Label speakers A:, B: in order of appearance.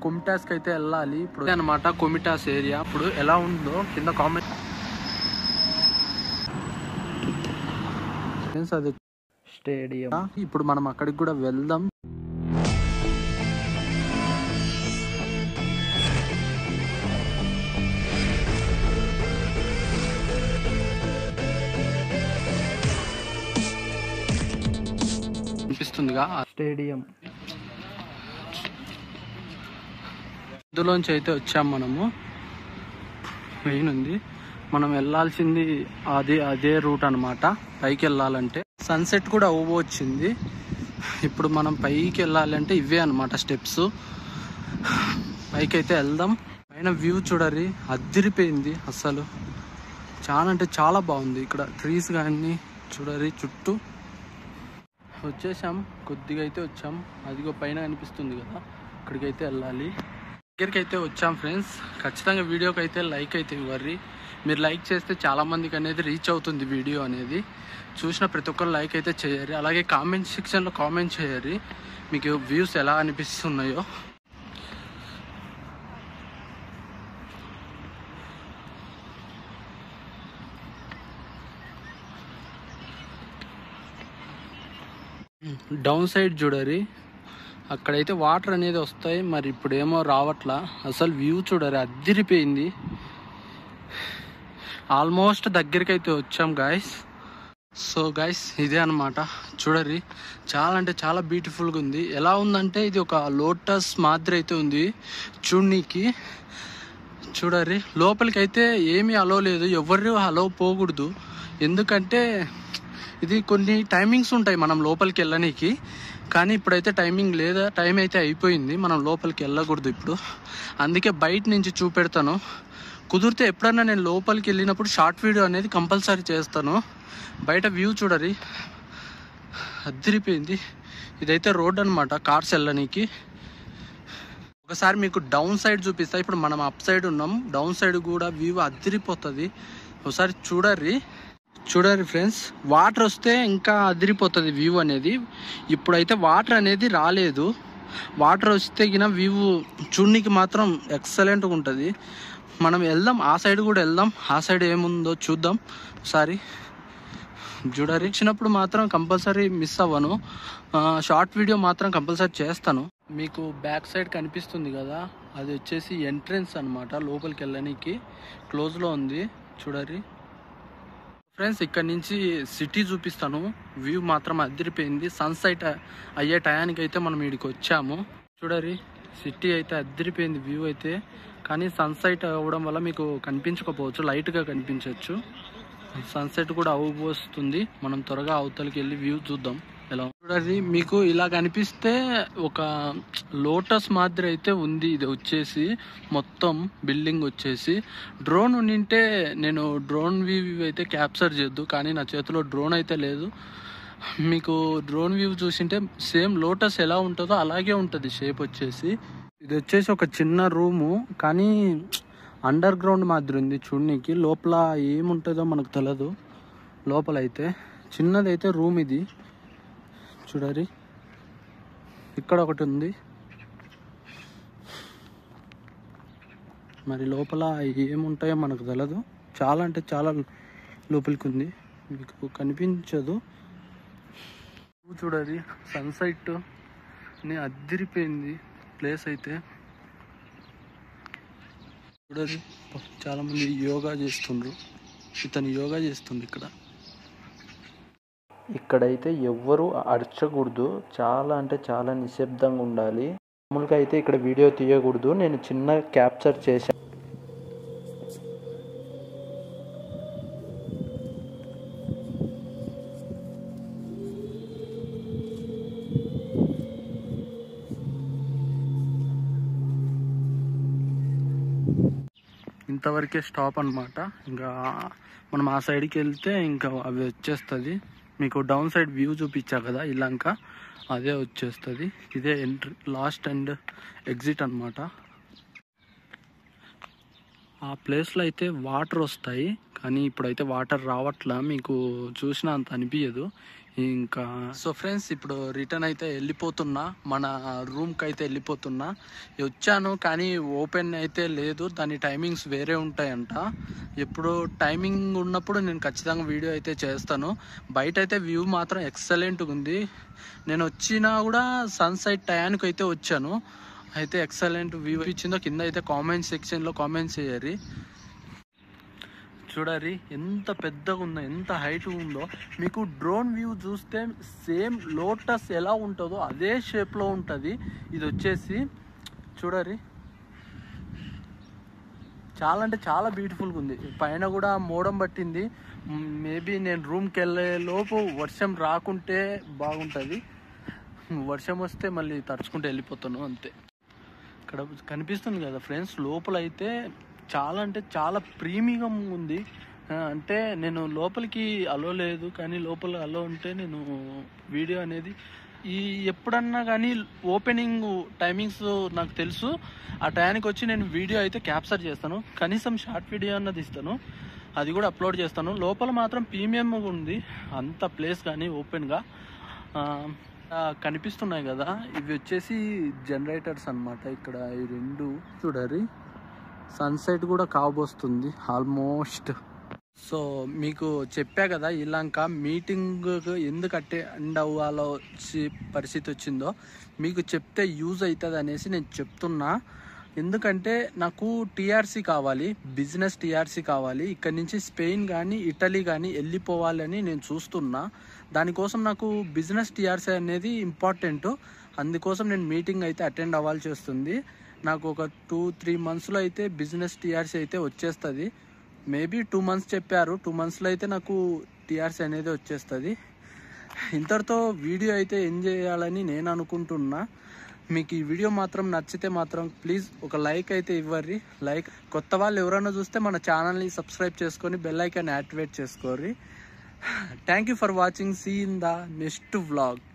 A: కొమిటాస్కి అయితే వెళ్ళాలి ఇప్పుడు అనమాట కొమిటాస్ ఏరియా ఇప్పుడు ఎలా ఉందో కింద కామెంట్ ఫ్రెండ్స్ అది
B: స్టేడియం
A: ఇప్పుడు మనం అక్కడికి కూడా వెళ్దాం అనిపిస్తుందిగా
B: స్టేడియం
A: ఇందులోంచి అయితే వచ్చాం మనము మెయిన్ ఉంది మనం వెళ్ళాల్సింది అదే అదే రూట్ అన్నమాట పైకి వెళ్ళాలంటే సన్సెట్ కూడా ఓవో వచ్చింది ఇప్పుడు మనం పైకి వెళ్ళాలంటే ఇవే అన్నమాట స్టెప్స్ పైకి అయితే వెళ్దాం పైన వ్యూ చూడరి అద్దిరిపోయింది అసలు చాలా అంటే చాలా బాగుంది ఇక్కడ ట్రీస్ కానీ చూడరి చుట్టూ వచ్చేసాం కొద్దిగా అయితే వచ్చాం అదిగో పైన కనిపిస్తుంది కదా అక్కడికైతే వెళ్ళాలి దగ్గరికి అయితే వచ్చాం ఫ్రెండ్స్ ఖచ్చితంగా వీడియోకి అయితే లైక్ అయితే ఇవ్వర్రి మీరు లైక్ చేస్తే చాలా మందికి అనేది రీచ్ అవుతుంది వీడియో అనేది చూసిన ప్రతి ఒక్కరు లైక్ అయితే చేయరు అలాగే కామెంట్ సెక్షన్లో కామెంట్ చేయరు మీకు వ్యూస్ ఎలా అనిపిస్తున్నాయో డౌన్ సైడ్ చూడరి అక్కడైతే వాటర్ అనేది వస్తాయి మరి ఇప్పుడు ఏమో రావట్లా అసలు వ్యూ చూడరి అద్దిరిపోయింది ఆల్మోస్ట్ దగ్గరికి అయితే వచ్చాం గాయస్ సో గైస్ ఇదే అనమాట చూడరి చాలా అంటే చాలా బ్యూటిఫుల్గా ఉంది ఎలా ఉందంటే ఇది ఒక లోటస్ మాదిరి అయితే ఉంది చూడనీకి చూడరి లోపలికి అయితే ఏమీ అలో లేదు ఎవరు అలో పోకూడదు ఎందుకంటే ఇది కొన్ని టైమింగ్స్ ఉంటాయి మనం లోపలికి వెళ్ళనీకి కానీ ఇప్పుడైతే టైమింగ్ లేదా టైం అయితే అయిపోయింది మనం లోపలికి వెళ్ళకూడదు ఇప్పుడు అందుకే బయట నుంచి చూపెడతాను కుదిరితే ఎప్పుడన్నా నేను లోపలికి వెళ్ళినప్పుడు షార్ట్ వీడియో అనేది కంపల్సరీ చేస్తాను బయట వ్యూ చూడరి అద్దరిపోయింది ఇదైతే రోడ్ అనమాట కార్స్ వెళ్ళనీకి ఒకసారి మీకు డౌన్ సైడ్ చూపిస్తా ఇప్పుడు మనం అప్ సైడ్ ఉన్నాం డౌన్ సైడ్ కూడా వ్యూ అదిరిపోతుంది ఒకసారి చూడర్రి చూడర్రి ఫ్రెండ్స్ వాటర్ వస్తే ఇంకా అదిరిపోతుంది వ్యూ అనేది ఇప్పుడైతే వాటర్ అనేది రాలేదు వాటర్ వస్తే గిన వ్యూ చూడనికి మాత్రం ఎక్సలెంట్గా ఉంటుంది మనం వెళ్దాం ఆ సైడ్ కూడా వెళ్దాం ఆ సైడ్ ఏముందో చూద్దాం ఒకసారి చూడరి ఇచ్చినప్పుడు మాత్రం కంపల్సరీ మిస్ అవ్వను ఆ, షార్ట్ వీడియో మాత్రం కంపల్సరీ చేస్తాను మీకు బ్యాక్ సైడ్ కనిపిస్తుంది కదా అది వచ్చేసి ఎంట్రన్స్ అన్నమాట లోపలికి వెళ్ళడానికి క్లోజ్లో ఉంది చూడరి ఫ్రెండ్స్ ఇక్కడ నుంచి సిటీ చూపిస్తాను వ్యూ మాత్రం అద్దరిపోయింది సన్సెట్ అయ్యే టయానికి అయితే మనం ఇక్కడికి వచ్చాము చూడరి సిటీ అయితే అద్దరిపోయింది వ్యూ అయితే కానీ సన్సెట్ అవ్వడం వల్ల మీకు కనిపించకపోవచ్చు లైట్గా కనిపించవచ్చు సన్సెట్ కూడా అవ్వబోస్తుంది మనం త్వరగా అవతలకి వెళ్ళి వ్యూ చూద్దాం ఎలా చూడండి మీకు ఇలా కనిపిస్తే ఒక లోటస్ మాదిరి అయితే ఉంది ఇది వచ్చేసి మొత్తం బిల్డింగ్ వచ్చేసి డ్రోన్ ఉండింటే నేను డ్రోన్ వ్యూ అయితే క్యాప్చర్ చేద్దు కానీ నా చేతిలో డ్రోన్ అయితే లేదు మీకు డ్రోన్ వ్యూ చూసింటే సేమ్ లోటస్ ఎలా ఉంటుందో అలాగే ఉంటుంది షేప్ వచ్చేసి ఇది వచ్చేసి ఒక చిన్న రూము కానీ అండర్ గ్రౌండ్ మాదిరి ఉంది చూడనీకి లోపల ఏముంటుందో మనకు తెలియదు లోపల అయితే చిన్నదైతే రూమ్ ఇది చూడరి ఇక్కడ ఒకటి ఉంది మరి లోపల ఏముంటాయో మనకు తెలియదు చాలా అంటే చాలా లోపలికి ఉంది మీకు కనిపించదు చూడది సన్సెట్ ని అద్దిరిపోయింది ప్లేస్ అయితే చూడది చాలా మంది యోగా చేస్తుండ్రు ఇతను యోగా చేస్తుండ్రు ఇక్కడ
B: ఇక్కడైతే ఎవ్వరు అరచకూడదు చాలా అంటే చాలా నిశ్శబ్దంగా ఉండాలి మామూలుగా అయితే ఇక్కడ వీడియో తీయకూడదు నేను చిన్న క్యాప్చర్ చేశాను
A: ఇంతవరకే స్టాప్ అన్నమాట ఇంకా మనం ఆ సైడ్కి వెళ్తే ఇంకా అవి వచ్చేస్తుంది మీకు డౌన్ సైడ్ వ్యూ చూపించా కదా ఇలాంక అదే వచ్చేస్తుంది ఇదే ఎంట్రీ లాస్ట్ అండ్ ఎగ్జిట్ అన్నమాట ఆ ప్లేస్లో అయితే వాటర్ వస్తాయి కానీ ఇప్పుడైతే వాటర్ రావట్లా మీకు చూసిన అంత అనిపించదు ఇంకా సో ఫ్రెండ్స్ ఇప్పుడు రిటర్న్ అయితే వెళ్ళిపోతున్నా మన రూమ్కి అయితే వెళ్ళిపోతున్నా వచ్చాను కానీ ఓపెన్ అయితే లేదు దాని టైమింగ్స్ వేరే ఉంటాయంట ఎప్పుడు టైమింగ్ ఉన్నప్పుడు నేను ఖచ్చితంగా వీడియో అయితే చేస్తాను బయట అయితే వ్యూ మాత్రం ఎక్సలెంట్గా ఉంది నేను వచ్చినా కూడా సన్సెట్ టయానికి అయితే వచ్చాను అయితే ఎక్సలెంట్ వ్యూ ఇచ్చిందో కింద అయితే కామెంట్ సెక్షన్లో కామెంట్స్ చేయరి చూడరి ఎంత పెద్దగా ఉందో ఎంత హైట్ ఉందో మీకు డ్రోన్ వ్యూ చూస్తే సేమ్ లోటస్ ఎలా ఉంటుందో అదే షేప్లో ఉంటుంది ఇది వచ్చేసి చూడరి చాలా అంటే చాలా బ్యూటిఫుల్గా ఉంది పైన కూడా మోడం పట్టింది మేబీ నేను రూమ్కి వెళ్ళే లోపు వర్షం రాకుంటే బాగుంటుంది వర్షం వస్తే మళ్ళీ తడుచుకుంటూ వెళ్ళిపోతాను అంతే ఇక్కడ కనిపిస్తుంది కదా ఫ్రెండ్స్ లోపల అయితే చాలా అంటే చాలా ప్రీమియం ఉంది ఆ, అంటే నేను లోపలికి అలో లేదు కానీ లోపల అలో ఉంటే నేను వీడియో అనేది ఈ ఎప్పుడన్నా కానీ ఓపెనింగ్ టైమింగ్స్ నాకు తెలుసు ఆ టైంకి వచ్చి నేను వీడియో అయితే క్యాప్చర్ చేస్తాను కనీసం షార్ట్ వీడియో అన్నది ఇస్తాను అది కూడా అప్లోడ్ చేస్తాను లోపల మాత్రం ప్రీమియం ఉంది అంత ప్లేస్ కానీ ఓపెన్గా కనిపిస్తున్నాయి కదా ఇవి వచ్చేసి జనరేటర్స్ అన్నమాట ఇక్కడ ఈ రెండు చూడరి సన్సెట్ కూడా కాబోస్తుంది ఆల్మోస్ట్ సో మీకు చెప్పా కదా ఇలాంక మీటింగ్ ఎందుకు అటెండ్ అవ్వాలో వచ్చి పరిస్థితి వచ్చిందో మీకు చెప్తే యూజ్ అవుతుంది అనేసి నేను చెప్తున్నా ఎందుకంటే నాకు టీఆర్సీ కావాలి బిజినెస్ టీఆర్సీ కావాలి ఇక్కడ నుంచి స్పెయిన్ కానీ ఇటలీ కానీ వెళ్ళిపోవాలని నేను చూస్తున్నా దానికోసం నాకు బిజినెస్ టీఆర్సీ అనేది ఇంపార్టెంట్ అందుకోసం నేను మీటింగ్ అయితే అటెండ్ అవ్వాల్సి వస్తుంది నాకు ఒక టూ త్రీ మంత్స్లో అయితే బిజినెస్ టీఆర్సీ అయితే వచ్చేస్తుంది మేబీ టూ మంత్స్ చెప్పారు టూ మంత్స్లో అయితే నాకు టీఆర్సీ అనేది వచ్చేస్తుంది ఇంతటితో వీడియో అయితే ఎంజాయ్ చేయాలని నేను అనుకుంటున్నా మీకు ఈ వీడియో మాత్రం నచ్చితే మాత్రం ప్లీజ్ ఒక లైక్ అయితే ఇవ్వర్రి లైక్ కొత్త వాళ్ళు ఎవరైనా చూస్తే మన ఛానల్ని సబ్స్క్రైబ్ చేసుకొని బెల్ ఐకాన్ యాక్టివేట్ చేసుకోర్రి thank you for watching see in the next vlog